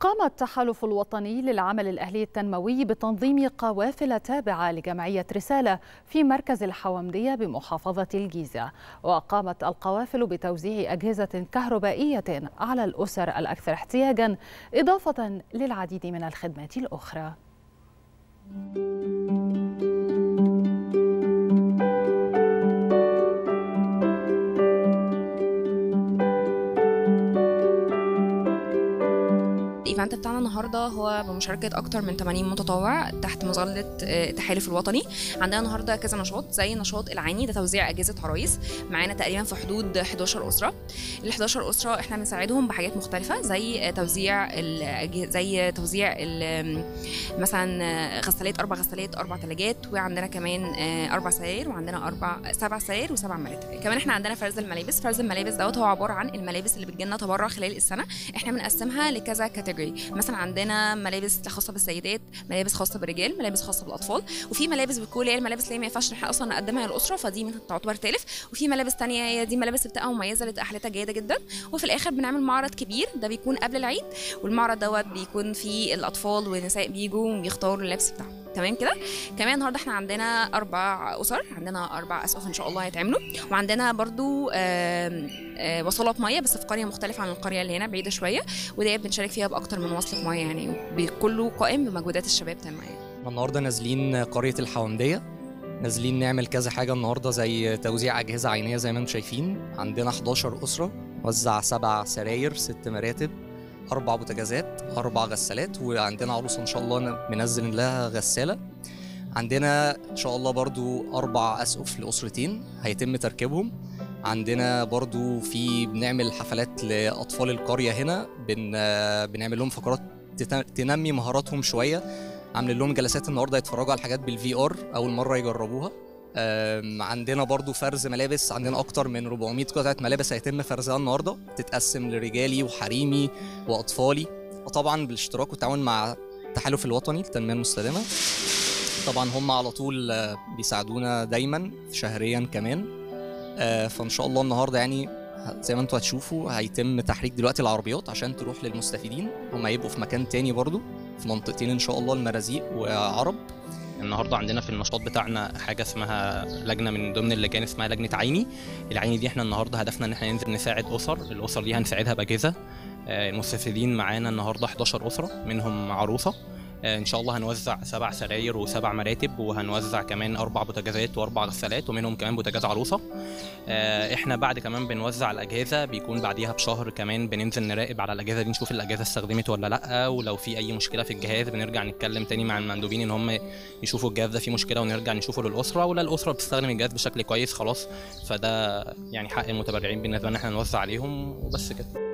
قام التحالف الوطني للعمل الأهلي التنموي بتنظيم قوافل تابعة لجمعية رسالة في مركز الحومدية بمحافظة الجيزة وقامت القوافل بتوزيع أجهزة كهربائية على الأسر الأكثر احتياجا إضافة للعديد من الخدمات الأخرى الايفنت بتاعنا النهارده هو بمشاركه اكتر من 80 متطوع تحت مظله التحالف الوطني عندنا النهارده كذا نشاط زي نشاط العيني ده توزيع اجهزه عرايس معانا تقريبا في حدود 11 اسره ال 11 اسره احنا بنساعدهم بحاجات مختلفه زي توزيع زي توزيع مثلا غسالات اربع غسالات اربع ثلاجات وعندنا كمان اربع سراير وعندنا اربع سبع سراير وسبع مراتب كمان احنا عندنا فرز الملابس فرز الملابس دوت هو عباره عن الملابس اللي بتجيلنا تبرع خلال السنه احنا بنقسمها لكذا كاتيجوري مثلا عندنا ملابس خاصه بالسيدات ملابس خاصه بالرجال ملابس خاصه بالاطفال وفي ملابس بتكون اللي هي الملابس اللي ما ينفعش احنا اصلا نقدمها للاسره فدي تعتبر تالف وفي ملابس تانية هي دي ملابس بتبقى مميزه لتأهلتها جيده جدا وفي الاخر بنعمل معرض كبير ده بيكون قبل العيد والمعرض دوت بيكون فيه الاطفال والنساء بيجوا ويختاروا اللبس بتاعهم تمام كده كمان النهارده احنا عندنا اربع اسر عندنا اربع اسقف ان شاء الله هيتعملوا وعندنا برضو آآ آآ وصلات ميه بس في قريه مختلفه عن القريه اللي هنا بعيده شويه وديت بنشارك فيها باكتر من وصله ميه يعني كله قائم بمجهودات الشباب تمام النهارده نازلين قريه الحومديه نازلين نعمل كذا حاجه النهارده زي توزيع اجهزه عينيه زي ما انتم شايفين عندنا 11 اسره وزع سبع سراير ست مراتب اربع بوتاجازات اربع غسالات وعندنا عروسه ان شاء الله منزل لها غساله عندنا ان شاء الله برضو اربع اسقف لاسرتين هيتم تركيبهم عندنا برضو في بنعمل حفلات لاطفال القريه هنا بن بنعمل لهم فقرات تنمي مهاراتهم شويه عاملين لهم جلسات النهارده يتفرجوا على الحاجات بالفي ار اول مره يجربوها عندنا برضو فرز ملابس عندنا اكتر من 400 قطعه ملابس هيتم فرزها النهارده تتقسم لرجالي وحريمي واطفالي وطبعا بالاشتراك والتعاون مع التحالف الوطني للتنميه المستدامه طبعا هم على طول بيساعدونا دايما شهريا كمان فان شاء الله النهارده يعني زي ما انتم هتشوفوا هيتم تحريك دلوقتي العربيات عشان تروح للمستفيدين هم هيبقوا في مكان تاني برضو في منطقتين ان شاء الله المرازيق وعرب النهارده عندنا في النشاط بتاعنا حاجه اسمها لجنه من ضمن اللجان اسمها لجنه عيني العيني دي احنا النهارده هدفنا ان احنا ننزل نساعد اسر الاسر دي هنساعدها باجهزه المستفيدين معانا النهارده 11 اسره منهم عروسه ان شاء الله هنوزع سبع سراير وسبع مراتب وهنوزع كمان اربع بوتاجازات واربع غسالات ومنهم كمان بوتاجاز عروسه احنا بعد كمان بنوزع الاجهزه بيكون بعديها بشهر كمان بننزل نراقب على الاجهزه دي نشوف الاجهزه استخدمت ولا لا ولو في اي مشكله في الجهاز بنرجع نتكلم تاني مع المندوبين ان هم يشوفوا الجهاز ده فيه مشكله ونرجع نشوفه للاسره ولا الاسره بتستخدم الجهاز بشكل كويس خلاص فده يعني حق المتبرعين بالنسبه لنا احنا نوزع عليهم وبس كده